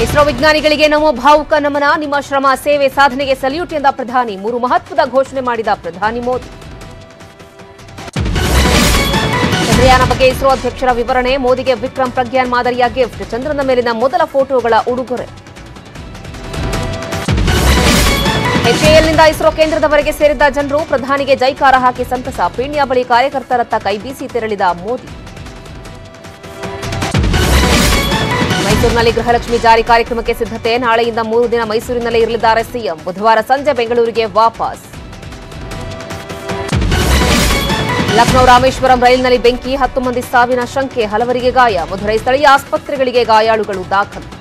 ಇಸ್ರೋ ವಿಜ್ಞಾನಿಗಳಿಗೆ ನಮೋ ಭಾವುಕ ನಮನ ನಿಮ್ಮ ಶ್ರಮ ಸೇವೆ ಸಾಧನೆಗೆ ಸಲ್ಯೂಟ್ ಎಂದ ಪ್ರಧಾನಿ ಮೂರು ಮಹತ್ವದ ಘೋಷಣೆ ಮಾಡಿದ ಪ್ರಧಾನಿ ಮೋದಿ ಚಂದ್ರಯಾನ ಬಗ್ಗೆ ಇಸ್ರೋ ಅಧ್ಯಕ್ಷರ ವಿವರಣೆ ಮೋದಿಗೆ ವಿಕ್ರಮ್ ಪ್ರಜ್ಞಾನ್ ಮಾದರಿಯ ಗಿಫ್ಟ್ ಚಂದ್ರನ ಮೇಲಿನ ಮೊದಲ ಫೋಟೋಗಳ ಉಡುಗೊರೆ ಎಚ್ಎಎಲ್ನಿಂದ ಇಸ್ರೋ ಕೇಂದ್ರದವರೆಗೆ ಸೇರಿದ್ದ ಜನರು ಪ್ರಧಾನಿಗೆ ಜೈಕಾರ ಹಾಕಿ ಸಂತಸ ಪೀಣ್ಯ ಬಳಿ ಕಾರ್ಯಕರ್ತರತ್ತ ಕೈಬೀಸಿ ತೆರಳಿದ ಮೋದಿ ಮೈಸೂರಿನಲ್ಲಿ ಗೃಹಲಕ್ಷ್ಮಿ ಜಾರಿ ಕಾರ್ಯಕ್ರಮಕ್ಕೆ ಸಿದ್ಧತೆ ನಾಳೆಯಿಂದ ಮೂರು ದಿನ ಮೈಸೂರಿನಲ್ಲೇ ಇರಲಿದ್ದಾರೆ ಸಿಎಂ ಬುಧವಾರ ಸಂಜೆ ಬೆಂಗಳೂರಿಗೆ ವಾಪಸ್ ಲಕ್ನೋ ರಾಮೇಶ್ವರಂ ರೈಲಿನಲ್ಲಿ ಬೆಂಕಿ ಹತ್ತು ಮಂದಿ ಸಾವಿನ ಶಂಕೆ ಹಲವರಿಗೆ ಗಾಯ ಮಧುರೈ ಸ್ಥಳೀಯ ಆಸ್ಪತ್ರೆಗಳಿಗೆ ಗಾಯಾಳುಗಳು ದಾಖಲು